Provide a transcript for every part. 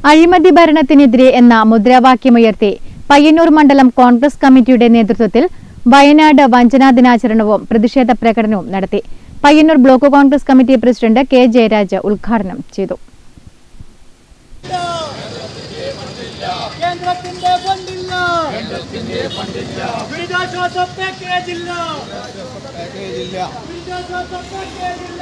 അഴിമതി ഭരണത്തിനെതിരെ എന്ന മുദ്രാവാക്യമുയർത്തി പയ്യന്നൂർ മണ്ഡലം കോൺഗ്രസ് കമ്മിറ്റിയുടെ നേതൃത്വത്തിൽ വയനാട് വഞ്ചനാ ദിനാചരണവും പ്രതിഷേധ പ്രകടനവും നടത്തി Payyanur block Congress committee president K Jayaraj ഉദ്ഘാടനം ചെയ്തു കേന്ദ്രത്തിന്റെ ഫണ്ടില്ല ദുരിതാശ്വാസ പാക്കേജില്ല ദുരിതാശ്വാസ പാക്കേജില്ല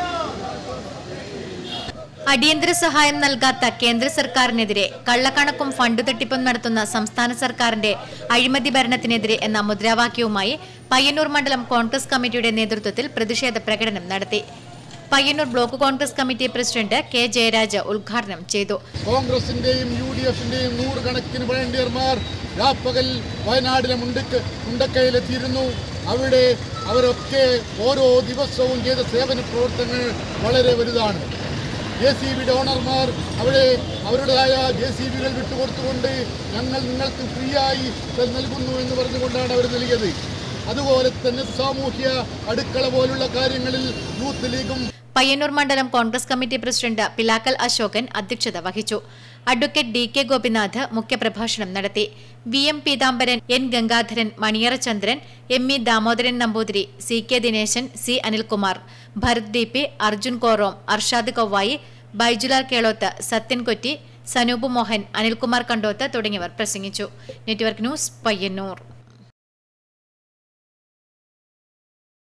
അടിയന്തര സഹായം നൽകാത്ത കേന്ദ്ര സർക്കാരിനെതിരെ കള്ളക്കണക്കും ഫണ്ട് തട്ടിപ്പും നടത്തുന്ന സംസ്ഥാന സർക്കാരിന്റെ അഴിമതി ഭരണത്തിനെതിരെ എന്ന മുദ്രാവാക്യവുമായി പയ്യന്നൂർ മണ്ഡലം കോൺഗ്രസ് കമ്മിറ്റിയുടെ നേതൃത്വത്തിൽ പ്രതിഷേധ പ്രകടനം നടത്തി Payyanur block Congress committee president K Jayaraj ഉദ്ഘാടനം ചെയ്തു കോൺഗ്രസിന്റെയും യു ഡി എഫിന്റെയും നൂറുകണക്കിന് വളണ്ടിയർമാർ രാപ്പകൽ വയനാടിലെ മുണ്ടക്ക് മുണ്ടക്കയിലെത്തിയിരുന്നു അവിടെ അവരൊക്കെ ഓരോ ദിവസവും ചെയ്ത സേവന പ്രവർത്തനങ്ങൾ വളരെ വലുതാണ് ജെ സി ബിയുടെ ഓണർമാർ അവിടെ അവരുടേതായ ജെ സി ബികൾ വിട്ടുകൊടുത്തുകൊണ്ട് ഞങ്ങൾ നിങ്ങൾക്ക് ഫ്രീ ആയി ഇത് നൽകുന്നു എന്ന് പറഞ്ഞുകൊണ്ടാണ് അവർ നൽകിയത് അതുപോലെ തന്നെ സാമൂഹ്യ അടുക്കള പോലുള്ള കാര്യങ്ങളിൽ യൂത്ത് ലീഗും പയ്യന്നൂർ മണ്ഡലം കോൺഗ്രസ് കമ്മിറ്റി പ്രസിഡന്റ് പിലാക്കൽ അശോകൻ അധ്യക്ഷത വഹിച്ചു അഡ്വക്കേറ്റ് ഡി കെ ഗോപിനാഥ് മുഖ്യപ്രഭാഷണം നടത്തി V M Peethambaran N Gangadharan Maniyara Chandran M E Damodaran Namboothiri C K Dineshan C Anilkumar Bharath ദി പി അർജുൻ കോറോം അർഷാദ് കൊവ്വായി ബൈജുലാൽ കേളോത്ത് സത്യൻ കൊറ്റി സനൂപ് മോഹൻ അനിൽകുമാർ കണ്ടോത്ത് തുടങ്ങിയവർ പ്രസംഗിച്ചു നെറ്റ്വർക്ക് ന്യൂസ് പയ്യന്നൂർ